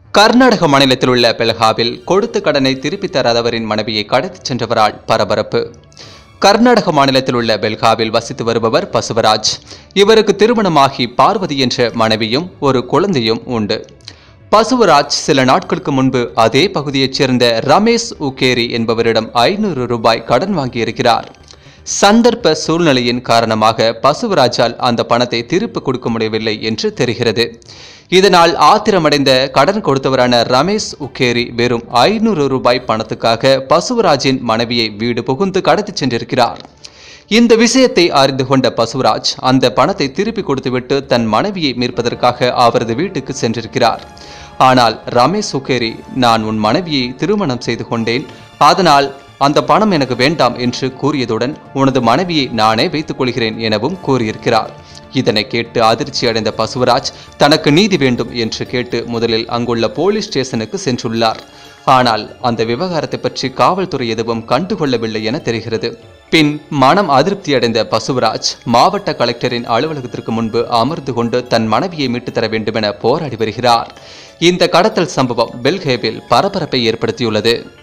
கர்நாடக மாநிலத்தில் உள்ள பெலகாவில் கொடுத்த கடனை திருப்பித் தராதவரின் மனைவியை கடத்திச் சென்றவரால் பரபரப்பு கர்நாடக மாநிலத்தில் உள்ள பெல்காவில் வசித்து வருபவர் பசுவராஜ் இவருக்கு திருமணமாகி பார்வதி என்ற மனைவியும் ஒரு குழந்தையும் உண்டு பசுவராஜ் சில நாட்களுக்கு முன்பு அதே பகுதியைச் சேர்ந்த ரமேஷ் உகேரி என்பவரிடம் ஐநூறு ரூபாய் கடன் வாங்கியிருக்கிறார் சந்தர்ப்ப சூழ்நிலையின் காரணமாக பசுவராஜால் அந்த பணத்தை திருப்பி கொடுக்க முடியவில்லை என்று தெரிகிறது இதனால் ஆத்திரமடைந்த கடன் கொடுத்தவரான ரமேஷ் உக்கேரி வெறும் ஐநூறு ரூபாய் பணத்துக்காக பசுவராஜின் மனைவியை வீடு புகுந்து கடத்திச் சென்றிருக்கிறார் இந்த விஷயத்தை அறிந்து கொண்ட பசுவராஜ் அந்த பணத்தை திருப்பி கொடுத்துவிட்டு தன் மனைவியை மீட்பதற்காக அவரது வீட்டுக்கு சென்றிருக்கிறார் ஆனால் ரமேஷ் சுகேரி நான் உன் மனைவியை திருமணம் செய்து கொண்டேன் அதனால் அந்த பணம் எனக்கு வேண்டாம் என்று கூறியதுடன் உனது மனைவியை நானே வைத்துக் கொள்கிறேன் எனவும் கூறியிருக்கிறார் இதனை கேட்டு அதிர்ச்சி அடைந்த பசுவராஜ் தனக்கு நீதி வேண்டும் என்று கேட்டு முதலில் அங்குள்ள போலீஸ் ஸ்டேஷனுக்கு சென்றுள்ளார் ஆனால் அந்த விவகாரத்தை பற்றி காவல்துறை எதுவும் கண்டுகொள்ளவில்லை என தெரிகிறது பின் மனம் அதிருப்தி அடைந்த பசுவராஜ் மாவட்ட கலெக்டரின் அலுவலகத்திற்கு முன்பு அமர்ந்து கொண்டு தன் மனைவியை மீட்டு தர வேண்டுமென போராடி வருகிறார் இந்த கடத்தல் சம்பவம் பெல்கேவில் பரபரப்பை ஏற்படுத்தியுள்ளது